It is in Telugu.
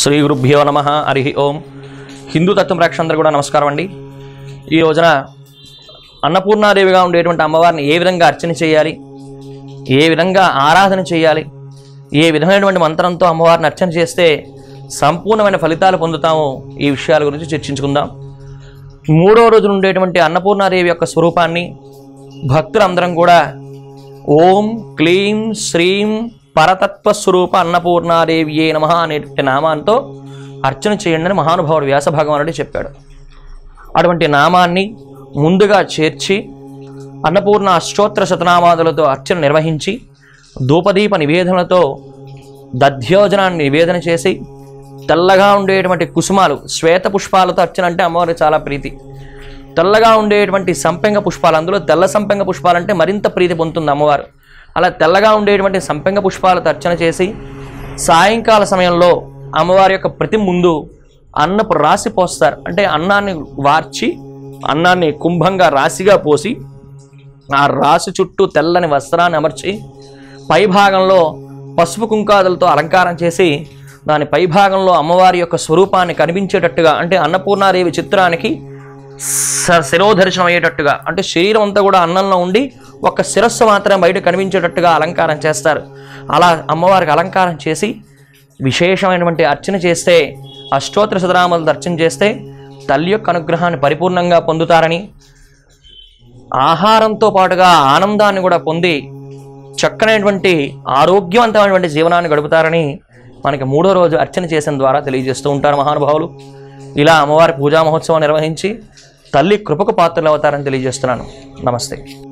శ్రీ గురుభ్యో నమ హరి ఓం హిందూ తత్వం ప్రేక్షకులందరూ కూడా నమస్కారం అండి ఈ రోజున అన్నపూర్ణాదేవిగా ఉండేటువంటి అమ్మవారిని ఏ విధంగా అర్చన చేయాలి ఏ విధంగా ఆరాధన చేయాలి ఏ విధమైనటువంటి మంత్రంతో అమ్మవారిని అర్చన చేస్తే సంపూర్ణమైన ఫలితాలు పొందుతామో ఈ విషయాల గురించి చర్చించుకుందాం మూడో రోజున ఉండేటువంటి అన్నపూర్ణాదేవి యొక్క స్వరూపాన్ని భక్తులందరం కూడా ఓం క్లీం శ్రీం పరతత్వ స్వరూప అన్నపూర్ణాదేవియే నమ అనేటువంటి నామాంతో అర్చన చేయండి అని మహానుభావుడు వ్యాస భగవానుడు చెప్పాడు అటువంటి నామాన్ని ముందుగా చేర్చి అన్నపూర్ణ అష్టోత్తర శతనామాదులతో అర్చన నిర్వహించి ధూపదీప నివేదనలతో దధ్యోజనాన్ని నివేదన చేసి తెల్లగా ఉండేటువంటి కుసుమాలు శ్వేత పుష్పాలతో అర్చన అంటే అమ్మవారికి చాలా ప్రీతి తెల్లగా ఉండేటువంటి సంపెంగ పుష్పాలు అందులో తెల్ల సంపెంగ పుష్పాలంటే మరింత ప్రీతి పొందుతుంది అమ్మవారు అలా తెల్లగా ఉండేటువంటి సంపెంగ పుష్పాలతో అర్చన చేసి సాయంకాల సమయంలో అమ్మవారి యొక్క ప్రతి ముందు అన్నపు రాశి పోస్తారు అంటే అన్నాన్ని వార్చి అన్నాన్ని కుంభంగా రాశిగా పోసి ఆ రాశి చుట్టూ తెల్లని వస్త్రాన్ని అమర్చి పైభాగంలో పసుపు కుంకాదులతో అలంకారం చేసి దాని పైభాగంలో అమ్మవారి యొక్క స్వరూపాన్ని కనిపించేటట్టుగా అంటే అన్నపూర్ణాదేవి చిత్రానికి స- శిరోదర్శనం అయ్యేటట్టుగా అంటే శరీరం అంతా కూడా అన్నంలో ఉండి ఒక శిరస్సు మాత్రం బయట కనిపించేటట్టుగా అలంకారం చేస్తారు అలా అమ్మవారికి అలంకారం చేసి విశేషమైనటువంటి అర్చన చేస్తే అష్టోత్తర శతనామాలతో అర్చన చేస్తే తల్లి యొక్క అనుగ్రహాన్ని పరిపూర్ణంగా పొందుతారని ఆహారంతో పాటుగా ఆనందాన్ని కూడా పొంది చక్కనైనటువంటి ఆరోగ్యవంతమైనటువంటి జీవనాన్ని గడుపుతారని మనకి మూడో రోజు అర్చన చేసిన ద్వారా తెలియజేస్తూ ఉంటారు మహానుభావులు ఇలా అమ్మవారి పూజా మహోత్సవం నిర్వహించి తల్లి కృపకు పాత్రలు అవుతారని తెలియజేస్తున్నాను నమస్తే